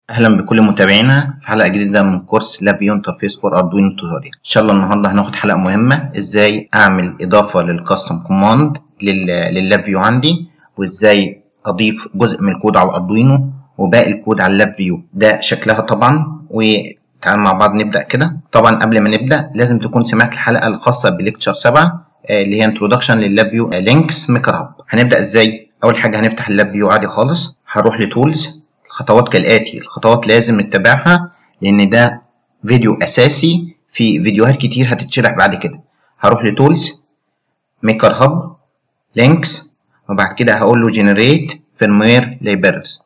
اهلا بكل متابعينا في حلقه جديده من كورس لافيو انترفيس فور اردوينو توتوريال ان شاء الله النهارده هناخد حلقه مهمه ازاي اعمل اضافه للكاستم كوماند لللافيو عندي وازاي اضيف جزء من الكود على الاردوينو وباقي الكود على اللافيو ده شكلها طبعا وتعالوا مع بعض نبدا كده طبعا قبل ما نبدا لازم تكون سمعت الحلقه الخاصه بليكتشر 7 اللي هي انترودكشن لللافيو لينكس ميكر هاب هنبدا ازاي اول حاجه هنفتح اللافيو عادي خالص هروح لتولز الخطوات كالآتي الخطوات لازم نتبعها لأن ده فيديو أساسي في فيديوهات كتير هتتشرح بعد كده هروح لتولز ميكر هاب لينكس وبعد كده هقول له جنريت فيرموير لايبرز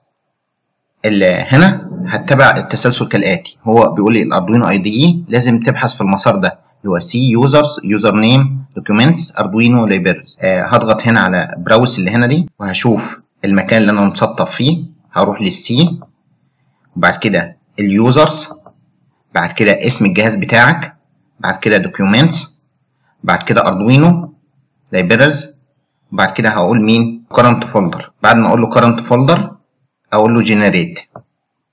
هنا هتبع التسلسل كالآتي هو بيقول لي الأردوينو اي دي لازم تبحث في المسار ده اللي هو سي يوزرز يوزر نيم دوكيومنتس اردوينو لايبرز آه هضغط هنا على براوس اللي هنا دي وهشوف المكان اللي انا مسطف فيه هروح للسي وبعد كده اليوزرز بعد كده اسم الجهاز بتاعك بعد كده دوكيومنتس بعد كده اردوينو لايبرز بعد كده هقول مين current folder بعد ما اقول له current folder اقول له generate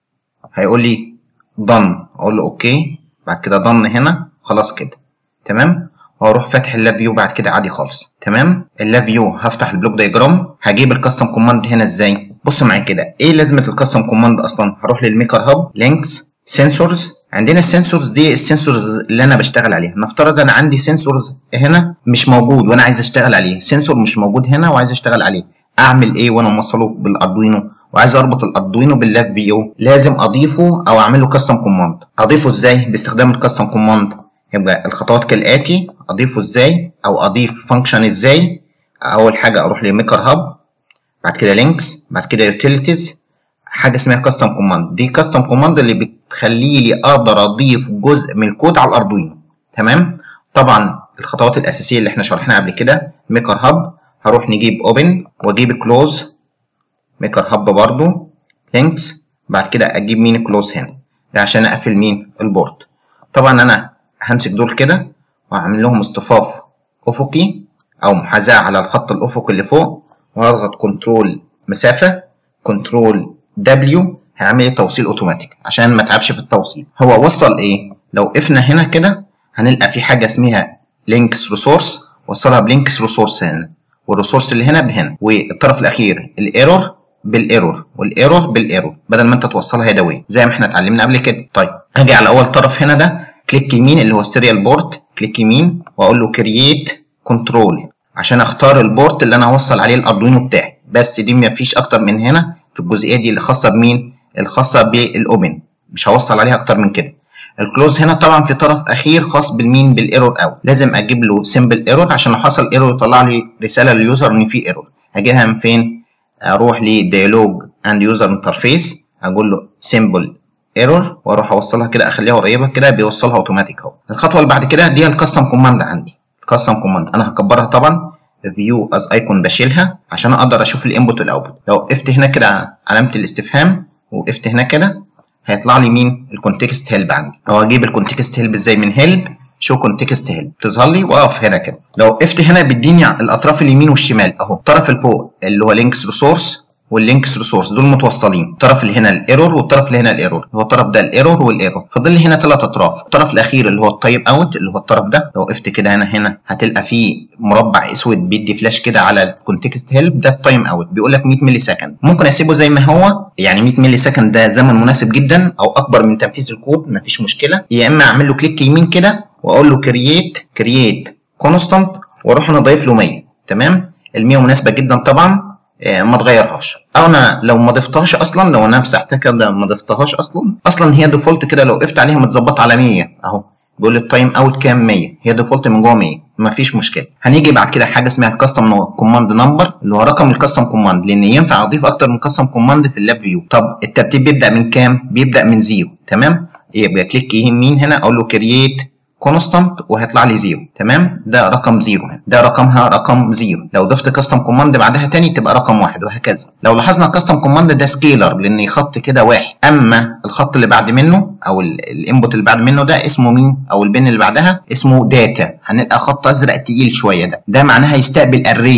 هيقول لي done اقول له اوكي بعد كده done هنا خلاص كده تمام وهروح فاتح اللاب فيو بعد كده عادي خالص تمام اللاب فيو هفتح البلوك دايجرام هجيب الكاستم كوماند هنا ازاي بص معايا كده ايه لازمه الكاستم كوماند اصلا هروح للميكر هاب لينكس سنسورز عندنا السنسورز دي السنسورز اللي انا بشتغل عليها نفترض انا عندي سنسورز هنا مش موجود وانا عايز اشتغل عليه سنسور مش موجود هنا وعايز اشتغل عليه اعمل ايه وانا موصله بالاردوينو وعايز اربط الاردوينو باللاب فيو لازم اضيفه او اعمل له كاستم كوماند اضيفه ازاي باستخدام الكاستم كوماند يبقى الخطوات كالاتي اضيفه ازاي او اضيف فانكشن ازاي اول حاجه اروح لميكر هاب بعد كده لينكس بعد كده يوتيليتيز حاجه اسمها كاستم كوماند دي كاستم كوماند اللي بتخلي لي اقدر اضيف جزء من الكود على الاردوينو تمام طبعا الخطوات الاساسيه اللي احنا شرحناها قبل كده ميكر هاب هروح نجيب اوبن واجيب كلوز ميكر هاب برضو لينكس بعد كده اجيب مين كلوز هنا ده عشان اقفل مين البورد طبعا انا همسك دول كده واعمل لهم اصطفاف افقي او محاذاه على الخط الافقي اللي فوق وهضغط كنترول مسافه كنترول دبليو هيعمل لي توصيل اوتوماتيك عشان ما اتعبش في التوصيل هو وصل ايه لو وقفنا هنا كده هنلقى في حاجه اسمها لينكس ريسورس وصلها بلينكس ريسورس هنا والريسورس اللي هنا بهنا والطرف الاخير الايرور بالايرور والايرور بالايرور بدل ما انت توصلها يدويا زي ما احنا اتعلمنا قبل كده طيب هاجي على اول طرف هنا ده كليك يمين اللي هو السيريال بورت كليك يمين واقول له كرييت كنترول عشان اختار البورت اللي انا هوصل عليه الاردوينو بتاعي بس دي مفيش اكتر من هنا في الجزئيه دي اللي خاصه بمين الخاصه بالاوبن مش هوصل عليها اكتر من كده الكلوز هنا طبعا في طرف اخير خاص بالمين بالايرور او لازم اجيب له سمبل ايرور عشان لو حصل ايرور يطلع لي رساله لليوزر ان في ايرور هجيبها من فين اروح لديالوج اند يوزر انترفيس اقول له سمبل ايرور واروح اوصلها كده اخليها قريبه كده بيوصلها اوتوماتيك اهو الخطوه اللي بعد كده دي الكاستم كوماند عندي كاستم كوماند انا هكبرها طبعا فيو از ايكون بشيلها عشان اقدر اشوف الانبوت والاوتبوت لو وقفت هنا كده علامه الاستفهام وقفت هنا كده هيطلع لي مين الكونتكست هيلب عندي او اجيب الكونتكست هيلب ازاي من هيلب شو كونتكست هيلب تظهر لي واقف هنا كده لو وقفت هنا بيديني الاطراف اليمين والشمال اهو الطرف اللي فوق اللي هو لينكس ريسورس واللينكس ريسورس دول متوصلين الطرف اللي هنا الايرور والطرف اللي هنا الايرور هو الطرف ده الايرور والايرور فاضل لي هنا ثلاث اطراف الطرف الاخير اللي هو التايم اوت اللي هو الطرف ده لو وقفت كده هنا هنا هتلقى فيه مربع اسود بيدي فلاش كده على الكونتكست هيلب ده التايم اوت بيقول لك 100 ملي سكند ممكن اسيبه زي ما هو يعني 100 ملي سكند ده زمن مناسب جدا او اكبر من تنفيذ الكود مفيش مشكله يا اما اعمل له كليك يمين كده واقول له كرييت كرييت كونستانت واروح انا ضايف له 100 تمام ال 100 مناسبه جدا طبعا ما تغيرهاش او انا لو ما ضفتهاش اصلا لو انا مسحتها كده ما ضفتهاش اصلا اصلا هي ديفولت كده لو وقفت عليها متظبطه على 100 اهو بيقول لي التايم اوت كام 100 هي ديفولت من جوه 100 مفيش مشكله هنيجي بعد كده حاجه اسمها الكاستم كوماند نمبر اللي هو رقم الكاستم كوماند لان ينفع اضيف اكتر من كاستم كوماند في اللاب فيو طب الترتيب بيبدا من كام بيبدا من زيرو تمام يبقى كليك يمين هنا اقول له كرييت كونستانت وهيطلع لي زيرو تمام ده رقم زيرو ده رقمها رقم زيرو لو ضفت كاستم كوماند بعدها تاني تبقى رقم واحد وهكذا لو لاحظنا الكاستم كوماند ده سكيلر لان خط كده واحد اما الخط اللي بعد منه او الانبوت اللي بعد منه ده اسمه مين او البن اللي بعدها اسمه داتا هنلقى خط ازرق تقيل شويه ده ده معناها يستقبل اري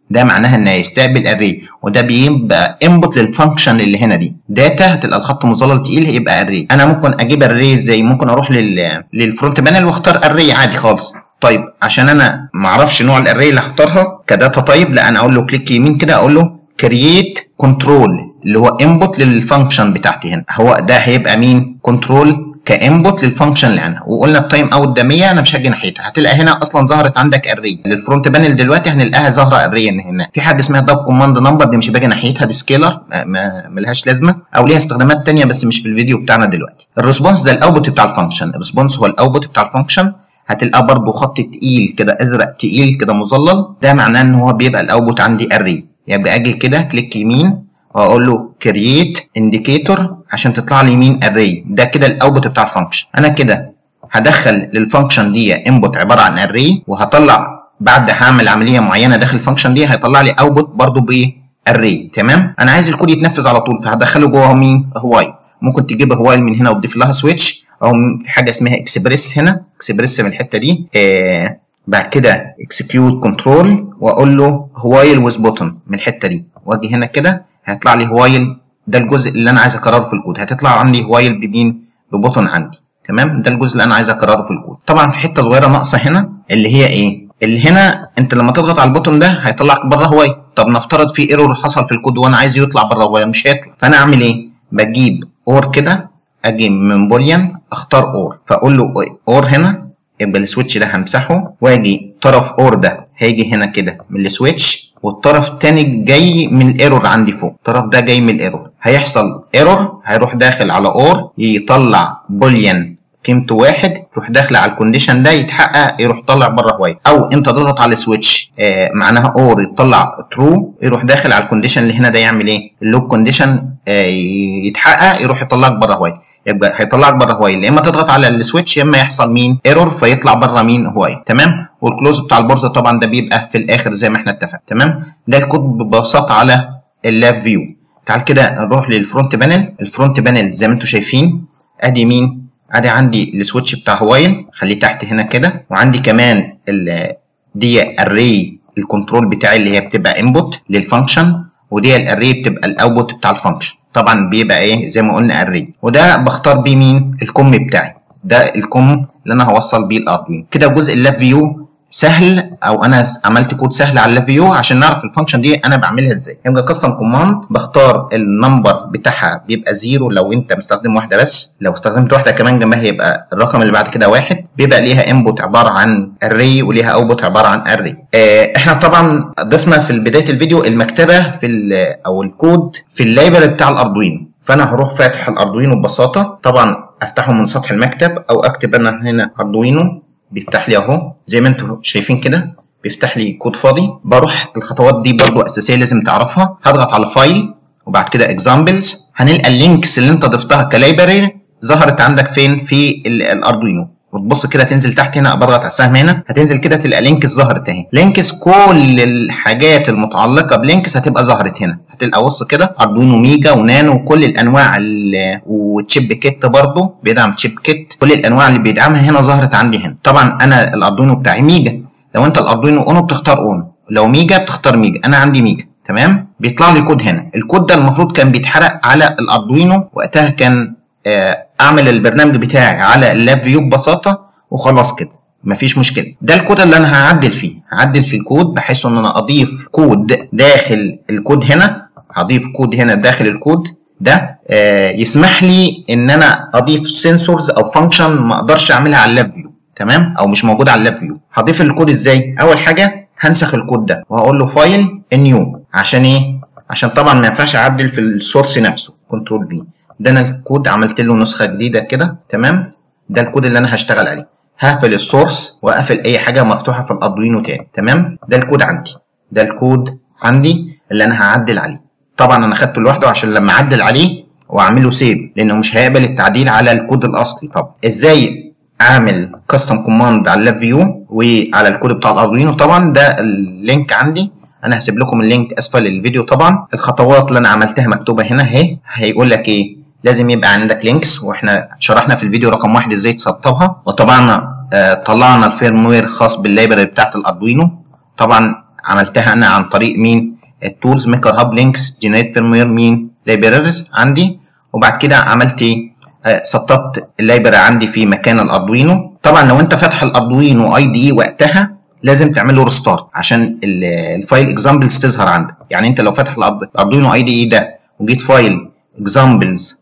ده معناها ان هيستقبل اري وده بيبقى انبوت للفانكشن اللي هنا دي داتا هتبقى الخط مظلل تقيل هيبقى اري انا ممكن اجيب اري ازاي ممكن اروح لل للفرونت بانل واختار اري عادي خالص طيب عشان انا ما اعرفش نوع الاري اللي هختارها كداتا تايب لا انا اقول له كليك يمين كده اقول له كرييت كنترول اللي هو انبوت للفانكشن بتاعتي هنا هو ده هيبقى مين كنترول كانبوت للفانكشن اللي عندنا وقلنا التايم اوت ده 100 انا مش هاجي ناحيتها هتلاقي هنا اصلا ظهرت عندك اري للفرونت بانل دلوقتي هنلاقيها ظاهره اري هنا في حاجه اسمها داب كوماند نمبر دي مش باجي ناحيتها دي سكيلر ما ملهاش لازمه او ليها استخدامات ثانيه بس مش في الفيديو بتاعنا دلوقتي الريسبونس ده الاوتبوت بتاع الفانكشن الريسبونس هو الاوتبوت بتاع الفانكشن هتلقاه برضه خط تقيل كده ازرق تقيل كده مظلل ده معناه ان هو بيبقى الاوتبوت عندي اري يبقى اجي كده كليك يمين واقول له كرييت انديكيتور عشان تطلع لي مين اري ده كده الاوتبوت بتاع الفانكشن انا كده هدخل للفانكشن دي انبوت عباره عن اري وهطلع بعد هعمل عمليه معينه داخل الفانكشن دي هيطلع لي اوتبوت برضو بايه اري تمام انا عايز الكود يتنفذ على طول فهدخله جوه مين هواي ممكن تجيب هوايل من هنا وتضيف لها سويتش او في حاجه اسمها اكسبريس هنا اكسبريس من الحته دي آه بعد كده اكسكيوت كنترول واقول له هوايل ويز بوتن من الحته دي واجي هنا كده هيطلع لي هوايل ده الجزء اللي انا عايز اكرره في الكود هتطلع عندي هوايل بمين ببوتن عندي تمام ده الجزء اللي انا عايز اكرره في الكود طبعا في حته صغيره ناقصه هنا اللي هي ايه اللي هنا انت لما تضغط على البوتن ده هيطلعك بره هوايل طب نفترض في ايرور حصل في الكود وانا عايز يطلع بره هوايل مش هيطلع فانا اعمل ايه بجيب اور كده اجي من بوليان اختار اور فاقول له اور هنا يبقى السويتش ده همسحه واجي طرف اور ده هيجي هنا كده من السويتش والطرف التاني جاي من الايرور عندي فوق الطرف ده جاي من الايرور هيحصل ايرور هيروح داخل على اور يطلع بوليان قيمته واحد يروح داخل على الكونديشن ده يتحقق يروح طالع بره هواي او انت تضغط على السويتش آه معناها اور يطلع ترو يروح داخل على الكونديشن اللي هنا ده يعمل ايه اللوب كونديشن آه يتحقق يروح يطلعك بره هواي يبقى هيطلعك بره هوايل يا اما تضغط على السويتش يا اما يحصل مين ايرور فيطلع بره مين هوايل تمام والكلوز بتاع البورت طبعا ده بيبقى في الاخر زي ما احنا اتفقنا تمام ده الكود ببساطه على اللاب فيو تعال كده نروح للفرونت بانل الفرونت بانل زي ما انتم شايفين ادي مين ادي عندي السويتش بتاع هوايل خليه تحت هنا كده وعندي كمان دي اري الكنترول بتاعي اللي هي بتبقى انبوت للفانكشن ودي الاري بتبقى الاوتبوت بتاع الفانكشن طبعا بيبقى ايه زي ما قلنا اري وده بختار بيه مين الكم بتاعي ده الكم اللي انا هوصل بيه الاردوين كده جزء اللاب فيو سهل او انا عملت كود سهل على اللاب فيو عشان نعرف الفانكشن دي انا بعملها ازاي يبقى كاستم كوماند بختار النمبر بتاعها بيبقى زيرو لو انت مستخدم واحده بس لو استخدمت واحده كمان جنبها يبقى الرقم اللي بعد كده واحد بيبقى ليها انبوت عباره عن اري وليها اوتبوت عباره عن اري اه احنا طبعا ضفنا في بدايه الفيديو المكتبه في او الكود في اللايبرري بتاع الاردوينو فانا هروح فاتح الاردوينو ببساطه طبعا افتحه من سطح المكتب او اكتب انا هنا اردوينو بيفتح لي اهو زي ما انتم شايفين كده بيفتح لي كود فاضي بروح الخطوات دي برضو اساسيه لازم تعرفها هضغط على فايل وبعد كده اكزامبلز هنلقى اللينكس اللي انت ضفتها كلايبرري ظهرت عندك فين في الاردوينو وتبص كده تنزل تحت هنا بضغط على السهم هنا هتنزل كده تلقى لينكس ظهرت اهي لينكس كل الحاجات المتعلقه بلينكس هتبقى ظهرت هنا هتلقى بص كده اردوينو ميجا ونانو وكل الانواع وتشيب كيت برضه بيدعم تشيب كيت كل الانواع اللي بيدعمها هنا ظهرت عندي هنا طبعا انا الاردوينو بتاعي ميجا لو انت الاردوينو اونو بتختار اونو لو ميجا بتختار ميجا انا عندي ميجا تمام بيطلع لي كود هنا الكود ده المفروض كان بيتحرق على الاردوينو وقتها كان آه اعمل البرنامج بتاعي على اللاب فيو ببساطه وخلاص كده مفيش مشكله ده الكود اللي انا هعدل فيه هعدل في الكود بحيث ان انا اضيف كود داخل الكود هنا هضيف كود هنا داخل الكود ده آه يسمح لي ان انا اضيف سنسورز او فانكشن ما اقدرش اعملها على اللاب فيو تمام او مش موجود على اللاب فيو هضيف الكود ازاي اول حاجه هنسخ الكود ده وهقول له فايل نيو عشان ايه عشان طبعا ما ينفعش اعدل في السورس نفسه كنترول في ده انا الكود عملت له نسخه جديده كده تمام ده الكود اللي انا هشتغل عليه هقفل السورس واقفل اي حاجه مفتوحه في الاردوينو تاني تمام ده الكود عندي ده الكود عندي اللي انا هعدل عليه طبعا انا خدته لوحده عشان لما اعدل عليه واعمل له سيف لانه مش هيقبل التعديل على الكود الاصلي طبعا ازاي اعمل كاستم كوماند على اللاب فيو وعلى الكود بتاع الاردوينو طبعا ده اللينك عندي انا هسيب لكم اللينك اسفل الفيديو طبعا الخطوات اللي انا عملتها مكتوبه هنا اهي هيقول لك ايه لازم يبقى عندك لينكس واحنا شرحنا في الفيديو رقم واحد ازاي تسطبها وطبعا آه طلعنا الفيرموير خاص باللايبرري بتاعت الاردوينو طبعا عملتها انا عن طريق مين التولز ميكر هاب لينكس جنريت فيرموير مين لايبراريز عندي وبعد كده عملت ايه آه سطبت اللايبراري عندي في مكان الاردوينو طبعا لو انت فاتح الاردوينو اي دي وقتها لازم تعمل له ريستارت عشان الفايل اكزامبلز تظهر عندك يعني انت لو فاتح الاردوينو اي دي ده وجيت فايل اكزامبلز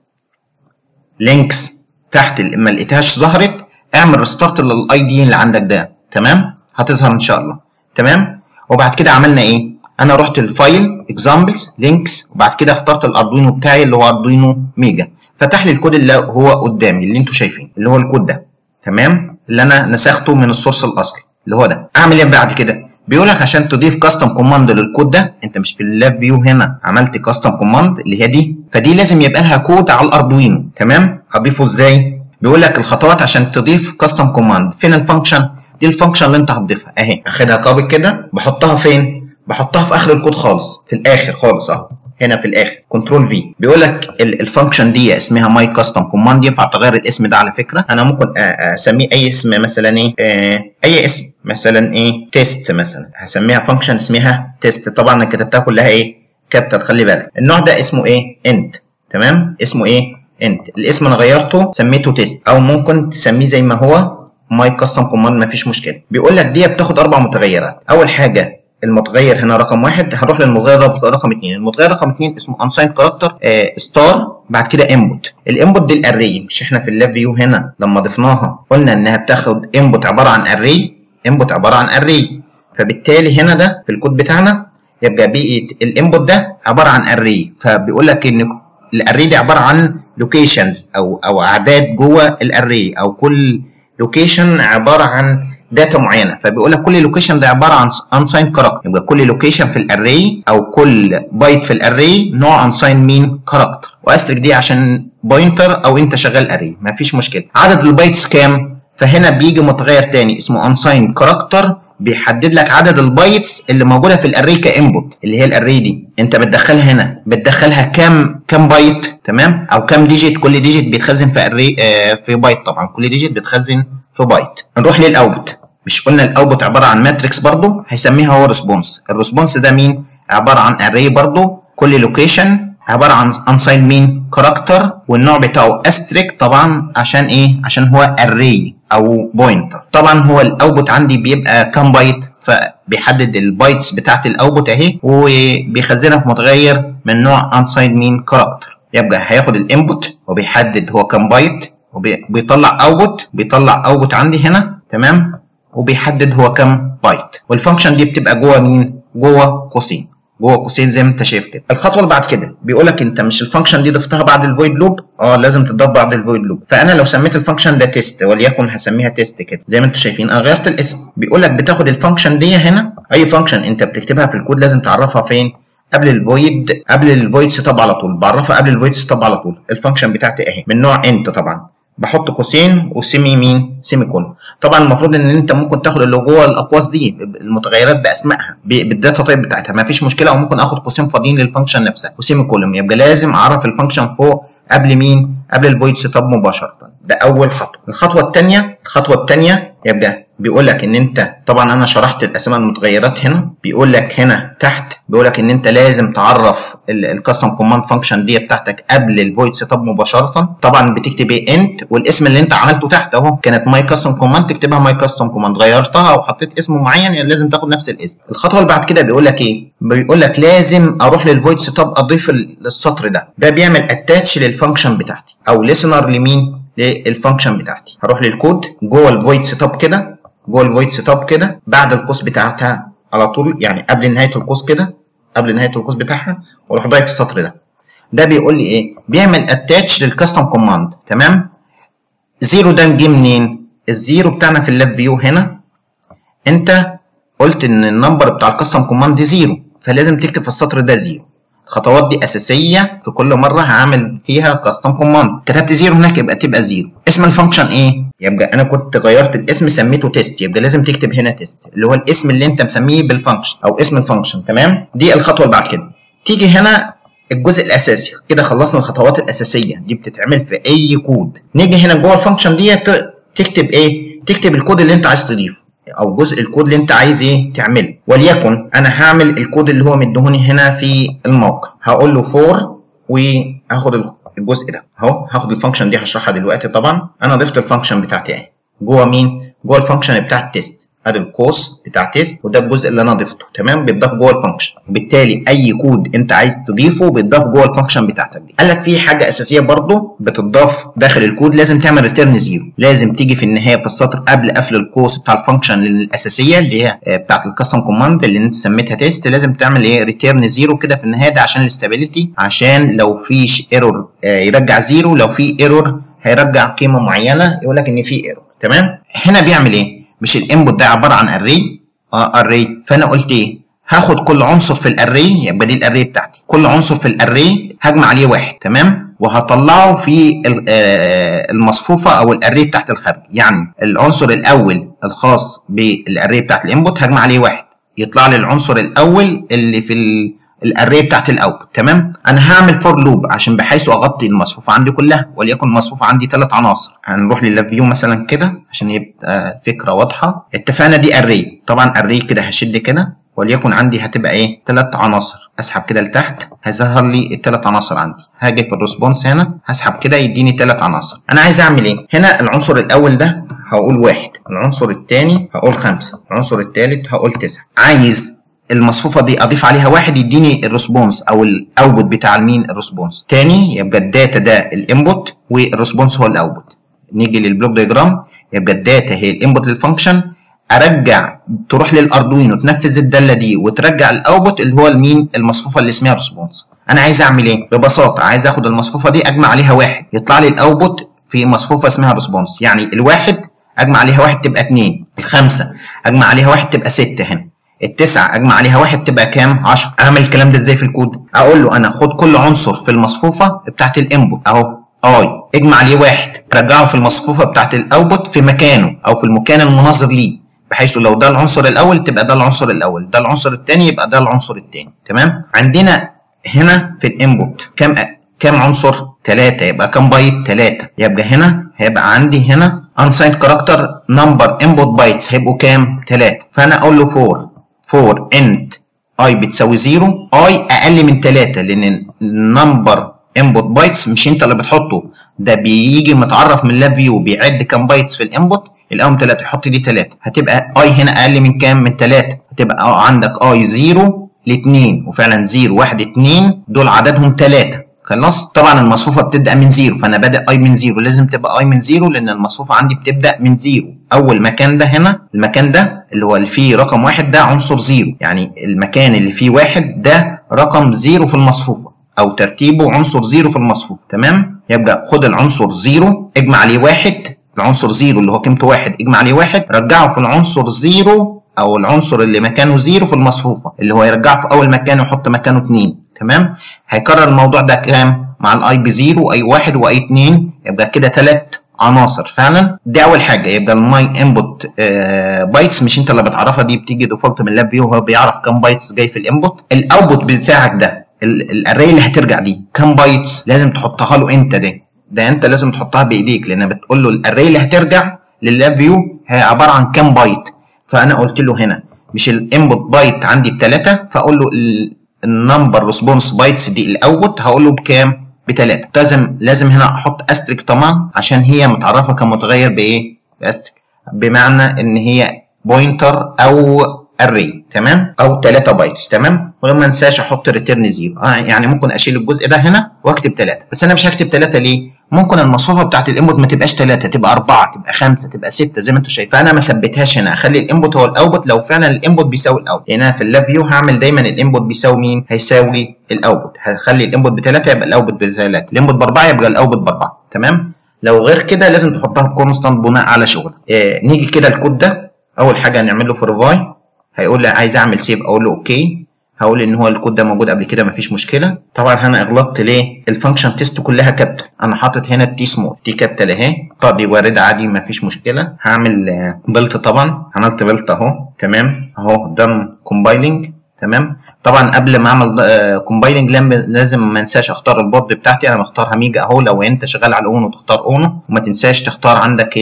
لينكس تحت ما لقيتهاش ظهرت اعمل ريستارت للاي دي اللي عندك ده تمام هتظهر ان شاء الله تمام وبعد كده عملنا ايه انا رحت الفايل اكزامبلز لينكس وبعد كده اخترت الاردوينو بتاعي اللي هو اردوينو ميجا فتح لي الكود اللي هو قدامي اللي انتوا شايفينه اللي هو الكود ده تمام اللي انا نسخته من السورس الاصلي اللي هو ده اعمل ايه بعد كده بيقول لك عشان تضيف كاستم كوماند للكود ده انت مش في اللاب فيو هنا عملت كاستم كوماند اللي هي دي فدي لازم يبقى لها كود على الاردوينو تمام هضيفه ازاي بيقول لك الخطوات عشان تضيف كاستم كوماند فين الفانكشن دي الفانكشن اللي انت هتضيفها اهي اخدها كوبي كده بحطها فين بحطها في اخر الكود خالص في الاخر خالص اهو هنا في الاخر كنترول في بيقول لك الفانكشن دي اسمها ماي كاستم كوماند ينفع تغير الاسم ده على فكره انا ممكن اسميه اي اسم مثلا ايه آه اي اسم مثلا ايه تيست مثلا هسميها فانكشن اسمها تيست طبعا انا كتبتها كلها ايه كابيتال خلي بالك النوع ده اسمه ايه انت تمام اسمه ايه انت الاسم انا غيرته سميته تيست او ممكن تسميه زي ما هو ماي كاستم كوماند مفيش مشكله بيقول لك دي بتاخد اربع متغيرات اول حاجه المتغير هنا رقم واحد هنروح للمتغير رقم اثنين المتغير رقم اثنين اسمه unsigned character آه ستار بعد كده input الانبوت دي الاري مش احنا في اللاب فيو هنا لما ضفناها قلنا انها بتاخد input عباره عن array input عباره عن array فبالتالي هنا ده في الكود بتاعنا يبقى بيئه الانبوت ده عباره عن array فبيقول لك ان الاري دي عباره عن لوكيشنز او او اعداد جوه الاري او كل لوكيشن عباره عن داتا معينه فبيقول لك كل لوكيشن ده عباره عن unsigned كاركتر يبقى كل لوكيشن في الاري او كل بايت في الاري نوع unsigned مين كاركتر واسترك دي عشان بوينتر او انت شغال اري مفيش مشكله عدد البايتس كام فهنا بيجي متغير تاني اسمه unsigned كاركتر بيحدد لك عدد البايتس اللي موجوده في الاري كانبوت اللي هي الاري دي انت بتدخلها هنا بتدخلها كام كام بايت تمام او كام ديجيت كل ديجيت بيتخزن في اري آه في بايت طبعا كل ديجيت بيتخزن في بايت نروح للاوتبوت مش قلنا الاوتبوت عباره عن ماتريكس برضو هيسميها هو ريسبونس الريسبونس ده مين عباره عن اري برضو كل لوكيشن عباره عن unsigned مين كاركتر والنوع بتاعه استريك طبعا عشان ايه عشان هو اري او بوينتر طبعا هو الاوتبوت عندي بيبقى كام بايت فبيحدد البايتس بتاعت الاوتبوت اهي وبيخزنها في متغير من نوع unsigned مين كاركتر يبقى هياخد الانبوت وبيحدد هو كام بايت وبيطلع اوتبوت بيطلع اوتبوت عندي هنا تمام وبيحدد هو كام بايت والفانكشن دي بتبقى جوه مين جوه قوسين جوه قوسين زي ما انت شايف كده الخطوه اللي بعد كده بيقول لك انت مش الفانكشن دي ضفتها بعد الفويد لوب اه لازم تضاف بعد الفويد لوب فانا لو سميت الفانكشن ده تيست وليكن هسميها تيست كده زي ما انتم شايفين انا غيرت الاسم بيقول لك بتاخد الفانكشن دي هنا اي فانكشن انت بتكتبها في الكود لازم تعرفها فين قبل الفويد قبل الفويد سيت اب على طول بعرفها قبل الفويد سيت اب على طول الفانكشن بتاعتي اهي من نوع انت طبعا بحط قوسين وسيمي مين سيمي كولون طبعا المفروض ان انت ممكن تاخد اللي جوه الاقواس دي المتغيرات باسمائها بالداتا تايب بتاعتها ما فيش مشكله او ممكن اخد قوسين فاضيين للفانكشن نفسها وسيمي كولون يبقى لازم اعرف الفانكشن فوق قبل مين قبل الفويد سيت اب مباشره ده اول خطوه الخطوه الثانيه الخطوه الثانيه يبقى بيقول لك ان انت طبعا انا شرحت الاسماء المتغيرات هنا بيقول لك هنا تحت بيقول لك ان انت لازم تعرف الكاستم كوماند فانكشن دي بتاعتك قبل الفويد سيت اب مباشره طبعا بتكتب ايه انت والاسم اللي انت عملته تحت اهو كانت ماي كاستم كوماند تكتبها ماي كاستم كوماند غيرتها او حطيت اسم معين يعني لازم تاخد نفس الاسم الخطوه اللي بعد كده بيقول لك ايه بيقول لك لازم اروح للفويد سيت اب اضيف السطر ده ده بيعمل اتاتش للفانكشن بتاعتي او ليسنر لمين للفانكشن بتاعتي هروح للكود جوه الفويد سيت اب كده جوه الفويد سيت اب كده بعد القوس بتاعتها على طول يعني قبل نهايه القوس كده قبل نهايه القوس بتاعها واروح ضايف السطر ده ده بيقول لي ايه بيعمل اتاتش للكاستم كوماند تمام زيرو ده جه منين الزيرو بتاعنا في اللاب فيو هنا انت قلت ان النمبر بتاع الكاستم كوماند دي زيرو فلازم تكتب في السطر ده زيرو الخطوات دي اساسيه في كل مره هعمل فيها كاستم كوماند كتبت زيرو هناك يبقى تبقى زيرو اسم الفانكشن ايه يبقى انا كنت غيرت الاسم سميته تيست يبقى لازم تكتب هنا تيست اللي هو الاسم اللي انت مسميه بالفانكشن او اسم الفانكشن تمام دي الخطوه اللي بعد كده تيجي هنا الجزء الاساسي كده خلصنا الخطوات الاساسيه دي بتتعمل في اي كود نيجي هنا جوه الفانكشن دي تكتب ايه تكتب الكود اللي انت عايز تضيفه او جزء الكود اللي انت عايز ايه تعمله وليكن انا هعمل الكود اللي هو مديهوني هنا في الموقع هقول له فور وهاخد الجزء ده اهو هاخد الفانكشن دي هشرحها دلوقتي طبعا انا ضفت الفانكشن بتاعتي اهي جوه مين جوه الفانكشن بتاع التيست ادي القوس بتاع تيست وده الجزء اللي انا ضفته تمام بيتضاف جوه الفانكشن وبالتالي اي كود انت عايز تضيفه بيتضاف جوه الفانكشن بتاعتك دي قال لك في حاجه اساسيه برضو بتضاف داخل الكود لازم تعمل ريتيرن زيرو لازم تيجي في النهايه في السطر قبل قفل القوس بتاع الفانكشن الاساسيه اللي هي بتاعت الكاستم كوماند اللي انت سميتها تيست لازم تعمل ايه ريتيرن زيرو كده في النهايه ده عشان الاستابيليتي عشان لو في ايرور يرجع زيرو لو في ايرور هيرجع قيمه معينه يقول لك ان في ايرور تمام هنا بيعمل ايه مش الانبوت ده عباره عن اري اه اري فانا قلت ايه هاخد كل عنصر في الاري يبقى دي الاري بتاعتي كل عنصر في الاري هجمع عليه واحد تمام وهطلعه في المصفوفه او الاري بتاعت الخارج يعني العنصر الاول الخاص بالاري بتاعت الانبوت هجمع عليه واحد يطلع لي العنصر الاول اللي في الاري بتاعت الاوتبوت تمام انا هعمل فور لوب عشان بحيث اغطي المصفوفه عندي كلها وليكن المصفوفه عندي ثلاث عناصر هنروح لللاب فيو مثلا كده عشان يبقى فكره واضحه اتفقنا دي اري طبعا اري كده هشد كده وليكن عندي هتبقى ايه ثلاث عناصر اسحب كده لتحت هيظهر لي الثلاث عناصر عندي هاجي في الريسبونس هنا هسحب كده يديني ثلاث عناصر انا عايز اعمل ايه هنا العنصر الاول ده هقول واحد العنصر الثاني هقول خمسة العنصر الثالث هقول تسعة عايز المصفوفه دي اضيف عليها واحد يديني الريسبونس او الاوتبوت بتاع المين الريسبونس تاني يبقى الداتا ده الانبوت والريسبونس هو الاوتبوت نيجي للبلوك دياجرام يبقى الداتا هي الانبوت للفانكشن ارجع تروح للاردوينو تنفذ الداله دي وترجع الاوتبوت اللي هو المين المصفوفه اللي اسمها ريسبونس انا عايز اعمل ايه ببساطه عايز اخد المصفوفه دي اجمع عليها واحد يطلع لي الاوتبوت في مصفوفه اسمها ريسبونس يعني الواحد اجمع عليها واحد تبقى اتنين الخمسه اجمع عليها واحد تبقى ستة هنا التسعة اجمع عليها واحد تبقى كام 10 اعمل الكلام ده ازاي في الكود اقول له انا خد كل عنصر في المصفوفه بتاعت الانبوت اهو اي اجمع عليه واحد رجعه في المصفوفه بتاعت الاوتبوت في مكانه او في المكان المناظر ليه بحيث لو ده العنصر الاول تبقى ده العنصر الاول ده العنصر الثاني يبقى ده العنصر الثاني تمام عندنا هنا في الانبوت كام كام عنصر 3 يبقى كام بايت 3 يبقى هنا هيبقى عندي هنا unsigned character number input bytes هيبقوا كام 3 فانا اقول له 4 4 int i بتساوي 0 i اقل من 3 لان النمبر انبوت بايتس مش انت اللي بتحطه ده بيجي متعرف من لاب فيو بيعد كام بايتس في الانبوت الاول 3 حط دي 3 هتبقى i هنا اقل من كام من 3 هتبقى عندك i 0 ل 2 وفعلا 0 1 2 دول عددهم 3 خلاص طبعا المصفوفه بتبدا من زيرو فانا بادئ اي من زيرو لازم تبقى اي من زيرو لان المصفوفه عندي بتبدا من زيرو اول مكان ده هنا المكان ده اللي هو اللي فيه رقم واحد ده عنصر زيرو يعني المكان اللي فيه واحد ده رقم زيرو في المصفوفه او ترتيبه عنصر زيرو في المصفوفه تمام يبقى خد العنصر زيرو اجمع عليه واحد العنصر زيرو اللي هو قيمته واحد اجمع عليه واحد رجعه في العنصر زيرو او العنصر اللي مكانه زيرو في المصفوفه اللي هو يرجعه في اول مكان ويحط مكانه 2 تمام هيكرر الموضوع ده كام مع الاي بي 0 واي 1 واي 2 يبقى كده ثلاث عناصر فعلا دي اول حاجه يبقى الماي انبوت بايتس مش انت اللي بتعرفها دي بتيجي ديفولت من اللاب فيو هو بيعرف كام بايتس جاي في الانبوت الاوتبوت بتاعك ده الاري اللي هترجع دي كام بايتس لازم تحطها له انت ده ده انت لازم تحطها بايديك لان بتقول له الاري اللي هترجع لللاب فيو هي عباره عن كام بايت فانا قلت له هنا مش الانبوت بايت عندي بثلاثه فاقول له النمبر ريسبونس بايتس دي الاوت هقول له بكام بثلاثه لازم لازم هنا احط استريك طبعا عشان هي متعرفه كمتغير بايه باستريك بمعنى ان هي بوينتر او اري تمام او 3 بايتس تمام وما انساش احط ريتيرن زيرو آه يعني ممكن اشيل الجزء ده هنا واكتب 3 بس انا مش هكتب 3 ليه ممكن المصفوفه بتاعت الانبوت ما تبقاش 3 تبقى 4 تبقى 5 تبقى 6 زي ما انتم شايفين فانا ما ثبتهاش هنا اخلي الانبوت هو الاوتبوت لو فعلا الانبوت بيساوي الاوت يعني انا في اللاب فيو هعمل دايما الانبوت بيساوي مين هيساوي الاوتبوت هخلي الانبوت ب 3 يبقى الاوتبوت ب 3 الانبوت ب 4 يبقى الاوتبوت ب 4 تمام لو غير كده لازم تحطها بكونستانت بناء على شغلك آه نيجي كده الكود ده اول حاجه هنعمل له فورفاي هيقول لي عايز اعمل سيف اقول له اوكي هقول ان هو الكود ده موجود قبل كده مفيش مشكله طبعا انا اغلطت ليه الفانكشن تيست كلها كابيتال انا حاطط هنا التي سمول تي كابيتال اهي دي وارده عادي مفيش مشكله هعمل بلت طبعا عملت بلت اهو تمام اهو دم كومبايلنج تمام طبعا قبل ما اعمل كومبايلنج لازم ما انساش اختار البورد بتاعتي انا مختارها ميجا اهو لو انت شغال على اونو تختار اونو وما تنساش تختار عندك ايه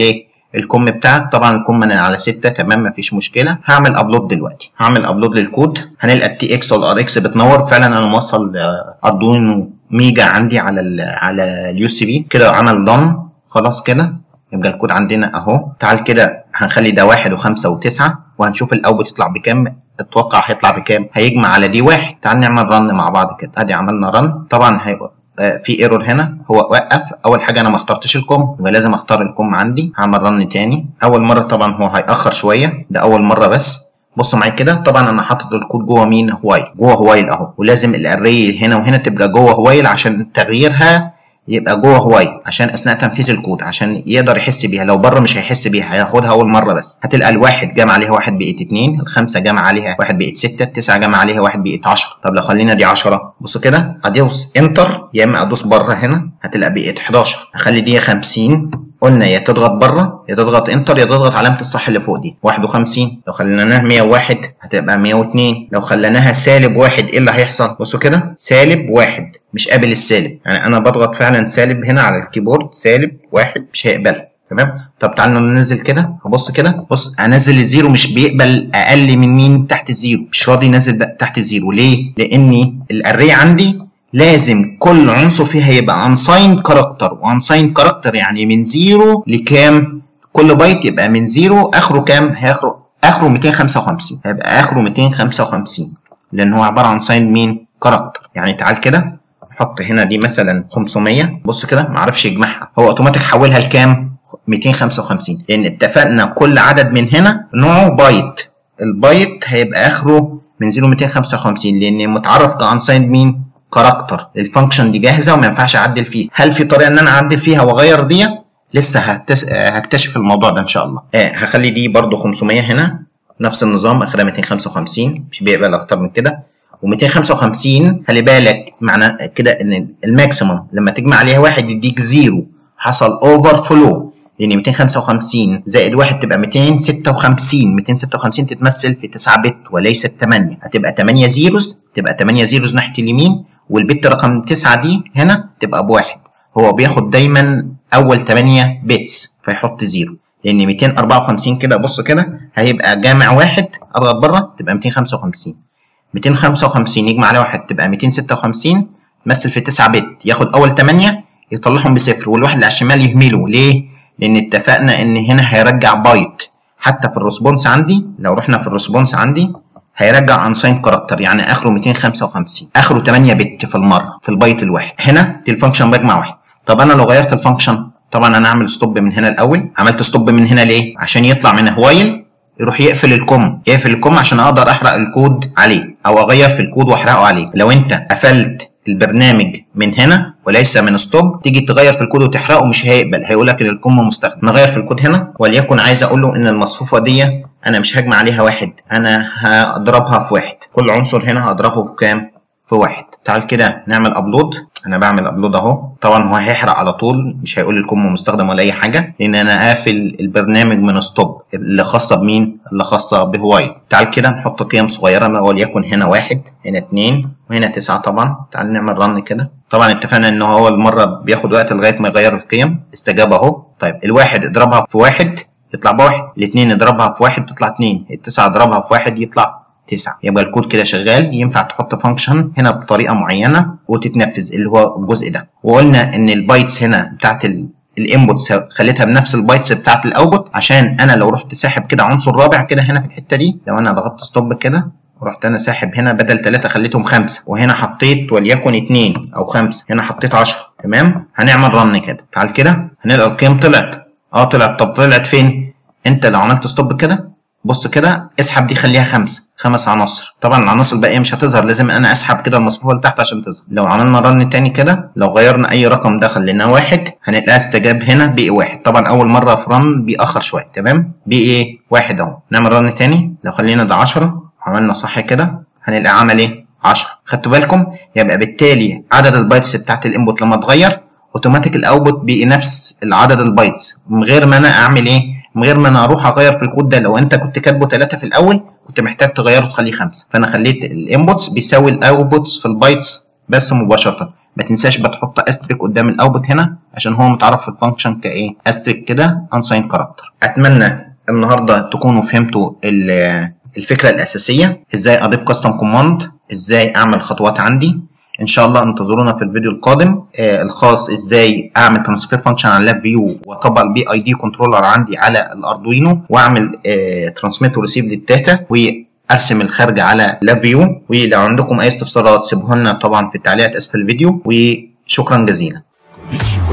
الكم بتاعك طبعا الكم انا على 6 تمام مفيش مشكله هعمل ابلود دلوقتي هعمل ابلود للكود هنلقى التي اكس والار اكس بتنور فعلا انا موصل اردوينو ميجا عندي على ال على اليو سي بي كده عمل ضم خلاص كده يبقى الكود عندنا اهو تعال كده هنخلي ده واحد وخمسة وتسعة وهنشوف الاوت يطلع بكام اتوقع هيطلع بكام هيجمع على دي واحد تعال نعمل رن مع بعض كده ادي عملنا رن طبعا هيبقى في ايرور هنا هو وقف اول حاجه انا ما اخترتش الكم يبقى لازم اختار الكم عندي هعمل رن تاني اول مره طبعا هو هيأخر شويه ده اول مره بس بصوا معايا كده طبعا انا حاطط الكود جوه مين هوايل جوه هوايل اهو ولازم الاري هنا وهنا تبقى جوه هوايل عشان تغييرها يبقى جوه هوايل عشان اثناء تنفيذ الكود عشان يقدر يحس بيها لو بره مش هيحس بيها هياخدها اول مره بس هتلقى الواحد جمع عليها واحد بقت 2 الخمسه جمع عليها واحد بقت 6 التسعه جمع عليها واحد بقت 10 طب لو خلينا دي 10 بصوا كده ادوس انتر يا اما ادوس بره هنا هتلقى بقت 11 اخلي دي 50 قلنا يا تضغط بره يا تضغط انتر يا تضغط علامه الصح اللي فوق دي 51 لو خليناها 101 هتبقى 102 لو خليناها سالب واحد ايه اللي هيحصل بصوا كده سالب واحد مش قابل السالب يعني انا بضغط فعلا سالب هنا على الكيبورد سالب واحد مش هيقبلها تمام طب تعالوا ننزل كده هبص كده بص انزل الزيرو مش بيقبل اقل من مين تحت الزيرو مش راضي ينزل تحت الزيرو ليه لاني الاري عندي لازم كل عنصر فيها يبقى unsigned كاركتر unsigned كاركتر يعني من زيرو لكام كل بايت يبقى من زيرو اخره كام هياخره اخره 255 هيبقى اخره 255 لان هو عباره عن ساين مين كاركتر يعني تعال كده نحط هنا دي مثلا 500 بص كده ما عرفش يجمعها هو اوتوماتيك حولها لكام 255 لان اتفقنا كل عدد من هنا نوعه بايت البايت هيبقى اخره من 0 255 لان متعرف كانسايند مين كاركتر الفانكشن دي جاهزه وما ينفعش اعدل فيها هل في طريقه ان انا اعدل فيها واغير دي لسه هتس... هكتشف الموضوع ده ان شاء الله آه هخلي دي برده 500 هنا نفس النظام اخرها 255 مش بيقبل اكتر من كده و255 خلي بالك معنى كده ان الماكسيمم لما تجمع عليها واحد يديك زيرو حصل اوفر فلو لان 255 زائد 1 تبقى 256 256 تتمثل في 9 بت وليست 8 هتبقى 8 زيروز تبقى 8 زيروز ناحيه اليمين والبت رقم 9 دي هنا تبقى بواحد هو بياخد دايما اول 8 بيتس فيحط زيرو لان 254 كده بص كده هيبقى جامع واحد اضغط بره تبقى 255 255 يجمع على واحد تبقى 256 تمثل في 9 بت ياخد اول 8 يطلعهم بصفر والواحد اللي على الشمال يهمله ليه؟ لان اتفقنا ان هنا هيرجع بايت حتى في الريسبونس عندي لو رحنا في الريسبونس عندي هيرجع انساين كاركتر يعني اخره 255 اخره 8 بت في المره في البايت الواحد هنا دي الفانكشن بجمع واحد طب انا لو غيرت الفانكشن طبعا انا اعمل ستوب من هنا الاول عملت ستوب من هنا ليه عشان يطلع من هوايل يروح يقفل الكوم يقفل الكوم عشان اقدر احرق الكود عليه او اغير في الكود واحرقه عليه لو انت قفلت البرنامج من هنا وليس من ستوب تيجي تغير في الكود وتحرقه مش هيقبل هيقول لك ان الكوم مستخدم نغير في الكود هنا وليكن عايز اقول له ان المصفوفه دي انا مش هجمع عليها واحد انا هضربها في واحد كل عنصر هنا هضربه في كام في واحد تعال كده نعمل ابلود انا بعمل ابلود اهو طبعا هو هيحرق على طول مش هيقول الكم مستخدم ولا اي حاجه لان انا قافل البرنامج من ستوب اللي خاصه بمين اللي خاصه بهواي تعال كده نحط قيم صغيره وليكن هنا واحد هنا اتنين وهنا تسعة طبعا تعال نعمل رن كده طبعا اتفقنا ان هو المره بياخد وقت لغايه ما يغير القيم استجاب اهو طيب الواحد اضربها في واحد يطلع بواحد الاثنين اضربها في واحد تطلع اتنين التسعة اضربها في واحد يطلع 9 يبقى الكود كده شغال ينفع تحط فانكشن هنا بطريقه معينه وتتنفذ اللي هو الجزء ده وقلنا ان البايتس هنا بتاعت الانبوتس خليتها بنفس البايتس بتاعت الاوتبوت عشان انا لو رحت ساحب كده عنصر رابع كده هنا في الحته دي لو انا ضغطت ستوب كده ورحت انا ساحب هنا بدل 3 خليتهم 5 وهنا حطيت وليكن 2 او 5 هنا حطيت 10 تمام هنعمل رن كده تعال كده هنلقى القيم طلعت اه طلعت طب طلعت فين انت لو عملت ستوب كده بص كده اسحب دي خليها خمسة خمس عناصر طبعا العناصر الباقيه مش هتظهر لازم انا اسحب كده المصفوفه اللي تحت عشان تظهر لو عملنا رن تاني كده لو غيرنا اي رقم ده خليناه واحد هنلاقيها استجاب هنا بي واحد طبعا اول مره في رن بيأخر شويه تمام بي ايه واحد اهو نعمل رن تاني لو خلينا ده 10 عملنا صح كده هنلاقي عمل ايه 10 خدتوا بالكم يبقى بالتالي عدد البايتس بتاعت الانبوت لما اتغير اوتوماتيك الاوتبوت بقي نفس العدد البايتس من غير ما انا اعمل ايه من غير ما انا اروح اغير في الكود ده لو انت كنت كاتبه 3 في الاول كنت محتاج تغيره تخليه 5 فانا خليت الانبوتس بيساوي الاوتبوتس في البايتس بس مباشره ما تنساش بتحط استريك قدام الاوتبوت هنا عشان هو متعرف في الفانكشن كايه استريك كده unsigned كاركتر اتمنى النهارده تكونوا فهمتوا الفكره الاساسيه ازاي اضيف كاستم كوماند ازاي اعمل خطوات عندي ان شاء الله انتظرونا في الفيديو القادم آه الخاص ازاي اعمل ترانسفير فانكشن على لاب فيو واطبق البي اي دي كنترولر عندي على الاردوينو واعمل آه ترانسميت وريسيف للداتا وارسم الخارج على لاب فيو ولو عندكم اي استفسارات سيبوها لنا طبعا في التعليقات اسفل الفيديو وشكرا جزيلا